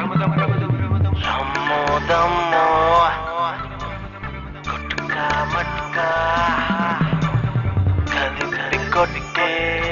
రమ్మో దమ్మో గుట్కా మట్కా కలిపి కొట్టే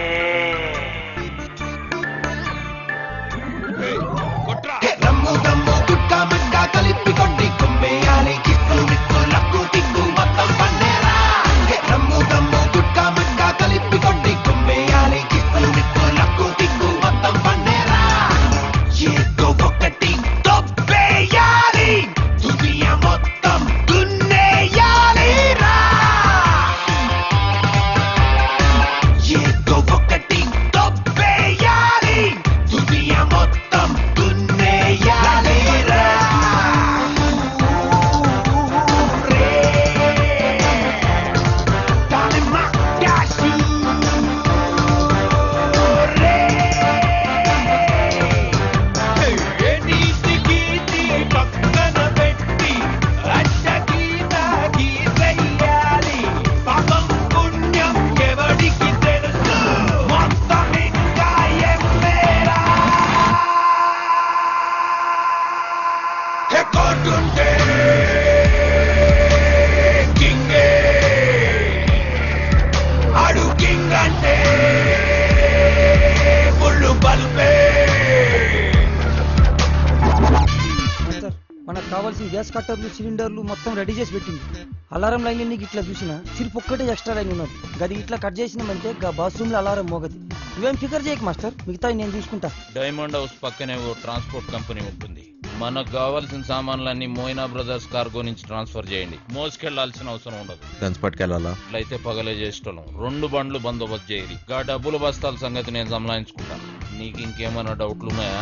రమ్ము దమ్ము గుట్కా మిట్టా కలిపి కొట్టి కుమ్మేయాలి కిక్కు మిక్కు లక్కు టిక్కు మొత్తం పన్నేరా రమ్ము దమ్ము గుట్కా మిట్టా కలిపి కొట్టి కుమ్మేయాలి కిక్కు మిక్కు లక్కు టిక్కు మొత్తం పన్నేరా ఏదో ఒకటి తొప్పేయాలి దునియా మొత్తం దున్నేయాలి రా ఏదో ఒకటి తొప్పేయాలి దునియా మొత్తం దున్నేయాలి రా Dale más పక్కన పెట్టి అడ్డగీత గీతయ్యాలి పాపం పుణ్యం ఎవడికి తెలుసు మొత్తం ఇంకా ఎమ్మేరా కొట్టుంటే కింగే ఆడు కింగ్ అంటే ముళ్ళు బల్పే మాస్టర్ మనకు కావాల్సిన గ్యాస్ కట్టర్లు సిలిండర్లు మొత్తం రెడీ చేసి పెట్టింది అలారం లైన్ నీకు ఇట్లా చూసిన సిర్పు ఒక్కటే ఎక్స్ట్రా లైన్ ఉన్నది గది ఇట్లా కట్ చేసినామంటే గా బాత్రూమ్ లో అలారం మోగది నువ్వేం ఫికర్ చేయకు మాస్టర్ మిగతా నేను చూసుకుంటా డైమండ్ హౌస్ పక్కనే ఓ ట్రాన్స్పోర్ట్ కంపెనీ ఉంటుంది మనకు కావాల్సిన సామాన్లన్నీ మోయినా బ్రదర్స్ కార్గో నుంచి ట్రాన్స్ఫర్ చేయండి మోసుకెళ్లాల్సిన అవసరం ఉండదు గన్స్ పట్టుకెళ్ళాలా అట్లయితే పగలే చేసేటోళ్ళం రెండు బండ్లు బందోబస్తు చేయాలి గా డబ్బుల బస్తాల సంగతి నేను సంలాయించుకుంటాను నీకు ఇంకేమైనా డౌట్లు ఉన్నాయా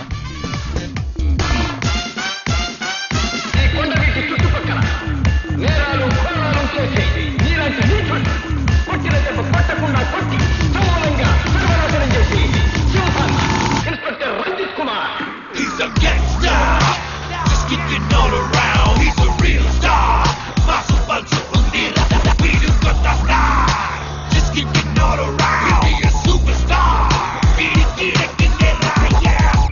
He's a gangster, just kicking all around. He's a real star. Muscle bunch of Undira. We just got the star. Just kicking all around. He's a superstar. Beat it, get it, get it, right, yeah.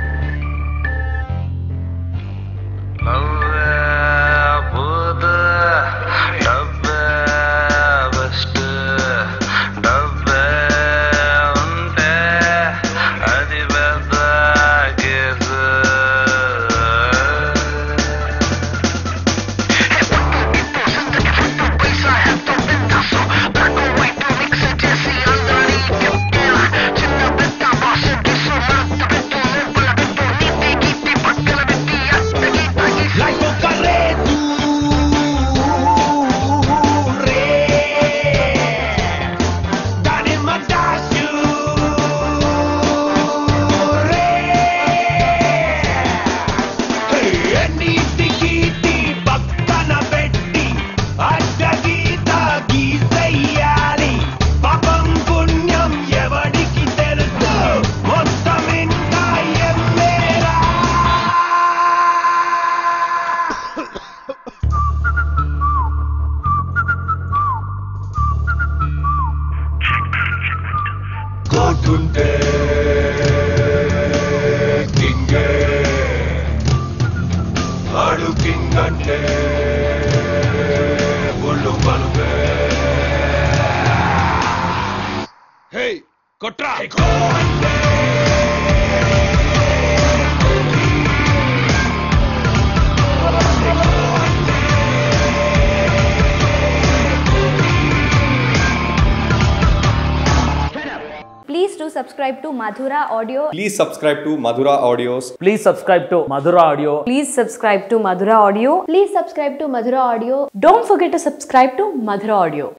నవ్వే బూద డబ్బే best డబ్బే ఉంటే అది పెద్ద case Like Bocale, tu re. Dane Madashu, re. Hey, నీతి గీతి పక్కన పెట్టి అడ్డగీత గీతయ్యాలి పాపం పుణ్యం ఎవడికి తెలుసు మొత్తం ఇంకా ఎమ్మేరా కొట్టుంటే కింగే ఆడు కింగ్ అంటే ఒళ్ళు పలుపే హే కొట్రా Please do subscribe to Madhura Audio. Please subscribe to Madhura Audios. Please subscribe to Madhura Audio. Please subscribe to Madhura Audio. Please subscribe to Madhura Audio. Don't forget to subscribe to Madhura Audio.